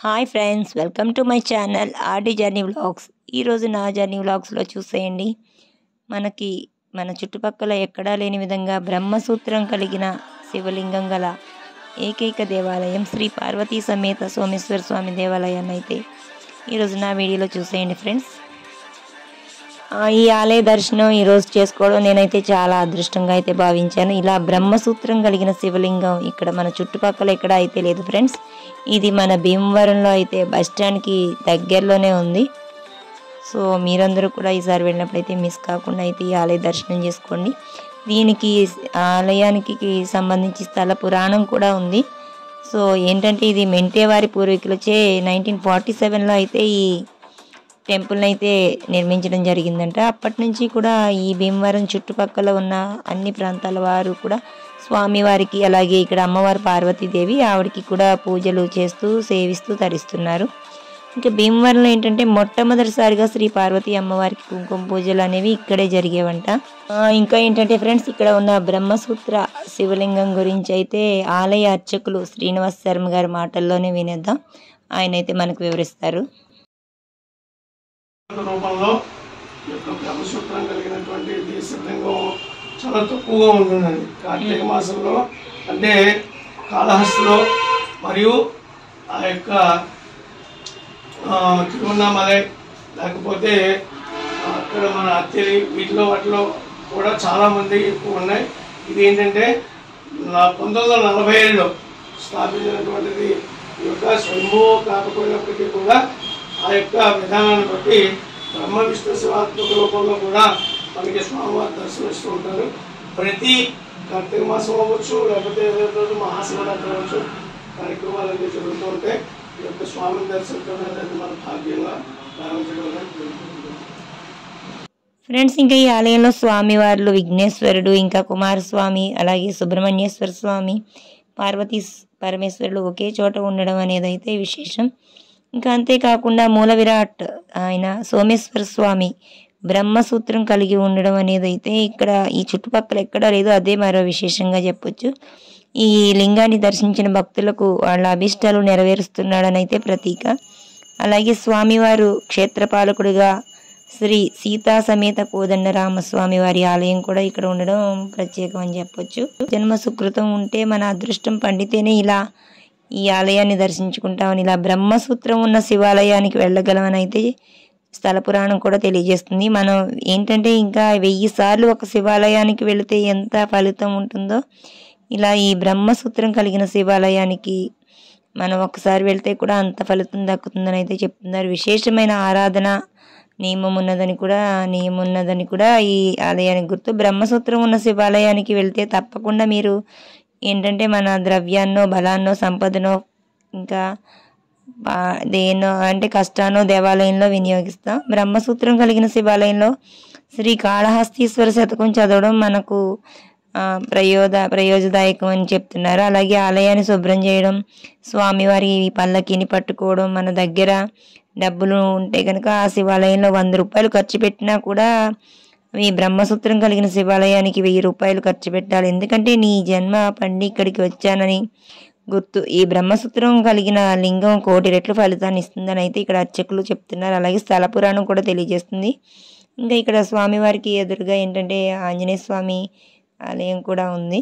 Hi friends welcome to my channel RD journey vlogs ఈరోజు నా journey వ్లాగ్స్లో చూసేయండి మనకి మన చుట్టుపక్కల ఎక్కడా లేని విధంగా బ్రహ్మసూత్రం కలిగిన శివలింగం గల ఏకైక దేవాలయం శ్రీ పార్వతీ సమేత సోమేశ్వర స్వామి దేవాలయాన్ని అయితే ఈరోజు నా వీడియోలో చూసేయండి ఫ్రెండ్స్ ఆ, ఈ ఆలయ దర్శనం ఈరోజు చేసుకోవడం నేనైతే చాలా అదృష్టంగా అయితే భావించాను ఇలా బ్రహ్మసూత్రం కలిగిన శివలింగం ఇక్కడ మన చుట్టుపక్కల ఎక్కడ అయితే లేదు ఫ్రెండ్స్ ఇది మన భీమవరంలో అయితే బస్ స్టాండ్కి దగ్గరలోనే ఉంది సో మీరందరూ కూడా ఈసారి వెళ్ళినప్పుడైతే మిస్ కాకుండా అయితే ఈ ఆలయ దర్శనం చేసుకోండి దీనికి ఆలయానికి సంబంధించి స్థల పురాణం కూడా ఉంది సో ఏంటంటే ఇది మెంటేవారి పూర్వీకులచే నైన్టీన్ ఫార్టీ సెవెన్లో అయితే ఈ టెంపుల్ని అయితే నిర్మించడం జరిగిందంట అప్పటి నుంచి కూడా ఈ భీమవరం చుట్టుపక్కల ఉన్న అన్ని ప్రాంతాల వారు కూడా స్వామివారికి అలాగే ఇక్కడ అమ్మవారు పార్వతీదేవి ఆవిడకి కూడా పూజలు చేస్తూ సేవిస్తూ తరిస్తున్నారు ఇంకా భీమవరంలో ఏంటంటే మొట్టమొదటిసారిగా శ్రీ పార్వతీ అమ్మవారికి కుంకుమ పూజలు అనేవి ఇక్కడే జరిగేవంట ఆ, ఇంకా ఏంటంటే ఫ్రెండ్స్ ఇక్కడ ఉన్న బ్రహ్మసూత్ర శివలింగం గురించి అయితే ఆలయ అర్చకులు శ్రీనివాస్ శర్మ గారి మాటల్లోనే వినేద్దాం ఆయన అయితే మనకు వివరిస్తారు రూపంలో ఈ యొక్క బ్రహ్మసూత్రం కలిగినటువంటి ఈ శివలింగం చాలా తక్కువగా ఉంటుందండి కార్తీక మాసంలో అంటే కాళహస్తిలో మరియు ఆ యొక్క ఆ, తిరువన్నామలై లేకపోతే ఆ, అక్కడ మన అత్తెలి వీటిలో వాటిలో కూడా చాలా మంది ఎక్కువ ఉన్నాయి ఇది ఏంటంటే నా పంతొమ్మిది వందల నలభై ఏడులో స్థాపించినటువంటిది ఈ యొక్క స్వయంభూ కాకపోయినప్పటికీ కూడా ఆ యొక్క విధానాన్ని బట్టి బ్రహ్మ విష్ణు శివాత్మక రూపంలో కూడా మనకి స్వామివారి దర్శనమిస్తూ ఉంటారు ప్రతి కార్తీక మాసం అవ్వచ్చు లేకపోతే ఏదో రోజు మహాశివరాత్రి అవ్వచ్చు కార్యక్రమాలు అన్నీ జరుగుతూ ఉంటాయి ఈ యొక్క స్వామిని దర్శించడం అనేది మన భాగ్యంగా భావించడం అనేది జరుగుతుంది ఫ్రెండ్స్ ఇంకా ఈ ఆలయంలో స్వామివార్లు విఘ్నేశ్వరుడు ఇంకా కుమారస్వామి అలాగే సుబ్రహ్మణ్యేశ్వర స్వామి పార్వతీ స్- పరమేశ్వరులు ఒకే చోట ఉండడం అనేది అయితే విశేషం ఇంకా అంతేకాకుండా మూల విరాట్ ఆయన సోమేశ్వర స్వామి బ్రహ్మసూత్రం కలిగి ఉండడం అనేది అయితే ఇక్కడ ఈ చుట్టుపక్కల ఎక్కడా లేదు అదే మరో విశేషంగా చెప్పొచ్చు ఈ లింగాన్ని దర్శించిన భక్తులకు వాళ్ళ అభిష్టాలు నెరవేరుస్తున్నాడని అయితే ప్రతీక అలాగే స్వామివారు క్షేత్రపాలకుడిగా శ్రీ సీతా సమేత కోదండరామస్వామి వారి ఆలయం కూడా ఇక్కడ ఉండడం ప్రత్యేకం అని చెప్పొచ్చు జన్మ సుకృతం ఉంటే మన అదృష్టం పండితేనే ఇలా ఈ ఆలయాన్ని దర్శించుకుంటామని ఇలా బ్రహ్మసూత్రం ఉన్న శివాలయానికి వెళ్ళగలమని అయితే స్థల పురాణం కూడా తెలియజేస్తుంది మనం ఏంటంటే ఇంకా వెయ్యి సార్లు ఒక శివాలయానికి వెళితే ఎంత ఫలితం ఉంటుందో ఇలా ఈ బ్రహ్మసూత్రం కలిగిన శివాలయానికి మనం ఒకసారి వెళ్తే కూడా అంత ఫలితం దక్కుతుందని అయితే చెప్తున్నారు విశేషమైన ఆరాధన నియమం ఉన్నదని కూడా నియమం ఉన్నదని కూడా ఈ ఆలయానికి గుర్తు బ్రహ్మసూత్రం ఉన్న శివాలయానికి వెళ్తే తప్పకుండా మీరు ఏంటంటే మన ద్రవ్యాన్నో బలాన్నో సంపదనో ఇంకా బా- దేన్నో అంటే కష్టానో దేవాలయంలో వినియోగిస్తాం బ్రహ్మసూత్రం కలిగిన శివాలయంలో శ్రీ కాళహస్తీశ్వర శతకం చదవడం మనకు ఆ, ప్రయోద ప్రయోజదాయకం అని చెప్తున్నారు అలాగే ఆలయాన్ని శుభ్రం చేయడం స్వామివారి పల్లకిని పట్టుకోవడం మన దగ్గర డబ్బులు ఉంటే కనుక ఆ శివాలయంలో వంద రూపాయలు ఖర్చు పెట్టినా కూడా ఈ బ్రహ్మసూత్రం కలిగిన శివాలయానికి వెయ్యి రూపాయలు ఖర్చు పెట్టాలి ఎందుకంటే నీ జన్మ పండి ఇక్కడికి వచ్చానని గుర్తు ఈ బ్రహ్మసూత్రం కలిగిన లింగం కోటి రెట్లు ఫలితాన్ని ఇస్తుందని అయితే ఇక్కడ అర్చకులు చెప్తున్నారు అలాగే స్థల పురాణం కూడా తెలియజేస్తుంది ఇంకా ఇక్కడ స్వామివారికి ఎదురుగా ఏంటంటే ఆంజనేయ స్వామి ఆలయం కూడా ఉంది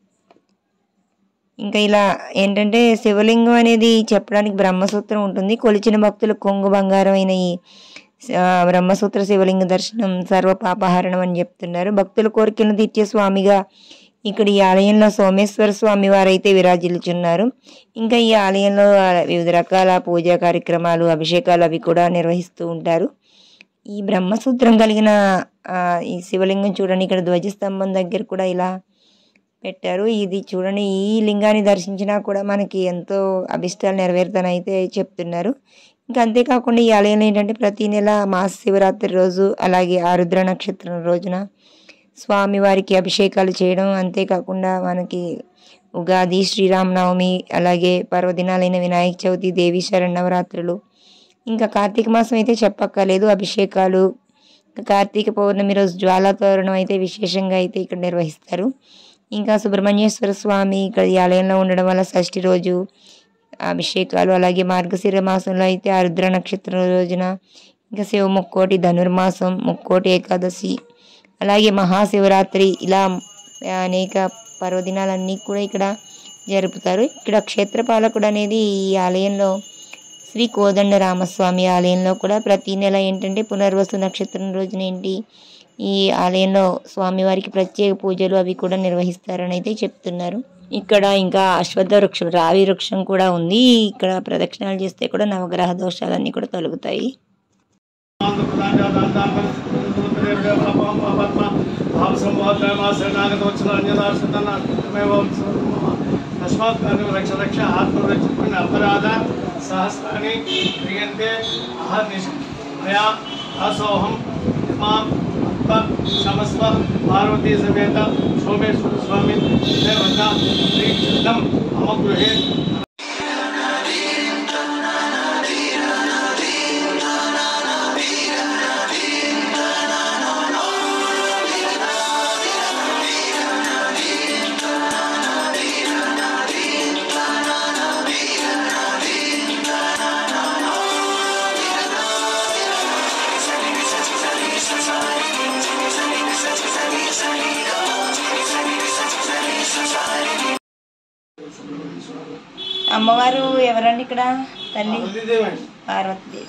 ఇంకా ఇలా ఏంటంటే శివలింగం అనేది చెప్పడానికి బ్రహ్మసూత్రం ఉంటుంది కొలిచిన భక్తులు కొంగు బంగారం అయిన ఈ ఆ, బ్రహ్మసూత్ర శివలింగ దర్శనం సర్వ పాపహరణం అని చెప్తున్నారు భక్తుల కోరికలను తీర్చే స్వామిగా ఇక్కడ ఈ ఆలయంలో సోమేశ్వర స్వామి వారైతే విరాజిల్లుచున్నారు ఇంకా ఈ ఆలయంలో ఆ, వివిధ రకాల పూజా కార్యక్రమాలు అభిషేకాలు అవి కూడా నిర్వహిస్తూ ఉంటారు ఈ బ్రహ్మసూత్రం కలిగిన ఆ, ఈ శివలింగం చూడండి ఇక్కడ ధ్వజస్తంభం దగ్గర కూడా ఇలా పెట్టారు ఇది చూడండి ఈ లింగాన్ని దర్శించినా కూడా మనకి ఎంతో అభిష్టాలు నెరవేరుతానని అయితే చెప్తున్నారు ఇంకా అంతేకాకుండా ఈ ఆలయంలో ఏంటంటే ప్రతి నెల మాస శివరాత్రి రోజు అలాగే ఆరుద్ర నక్షత్రం రోజున స్వామివారికి అభిషేకాలు చేయడం అంతేకాకుండా మనకి ఉగాది శ్రీరామనవమి అలాగే పర్వదినాలైన వినాయక చవితి దేవి శరణవరాత్రులు ఇంకా కార్తీక మాసం అయితే చెప్పక్కర్లేదు అభిషేకాలు ఇంకా కార్తీక పౌర్ణమి రోజు జ్వాలా తోరణం అయితే విశేషంగా అయితే ఇక్కడ నిర్వహిస్తారు ఇంకా సుబ్రహ్మణ్యేశ్వర స్వామి ఇక్కడ ఈ ఆలయంలో ఉండడం వల్ల షష్ఠి రోజు అభిషేకాలు అలాగే మార్గశిర మాసంలో అయితే ఆరుద్ర నక్షత్రం రోజున ఇంకా శివ ముక్కోటి ధనుర్మాసం ముక్కోటి ఏకాదశి అలాగే మహాశివరాత్రి ఇలా అనేక పర్వదినాలన్నీ కూడా ఇక్కడ జరుపుతారు ఇక్కడ క్షేత్రపాలకుడు అనేది ఈ ఆలయంలో శ్రీ కోదండ రామస్వామి ఆలయంలో కూడా ప్రతి నెల ఏంటంటే పునర్వసు నక్షత్రం రోజున ఏంటి ఈ ఆలయంలో స్వామివారికి ప్రత్యేక పూజలు అవి కూడా నిర్వహిస్తారని అయితే చెప్తున్నారు ఇక్కడ ఇంకా అశ్వత్థ వృక్షం రావి వృక్షం కూడా ఉంది ఇక్కడ ప్రదక్షిణాలు చేస్తే కూడా నవగ్రహ దోషాలన్నీ కూడా తొలగుతాయి తస్మాత్ రక్ష రక్ష ఆత్మరక్షణ అపరాధ సహస్రాన్ని క్రియంతే అహర్నిశ మయా దాసోహం మాం అత్వ సమస్వ పార్వతీ సమేత సోమేశ్వర స్వామి దేవత శ్రీ చిత్తం మమ గృహే అమ్మవారు ఎవరండి ఇక్కడ తల్లి పార్వతీదేవి పార్వతీదేవి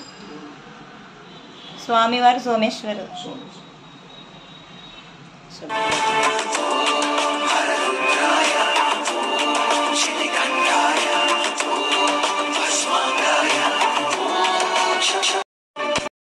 స్వామివారు సోమేశ్వరు సోమేశ్వర శుభం.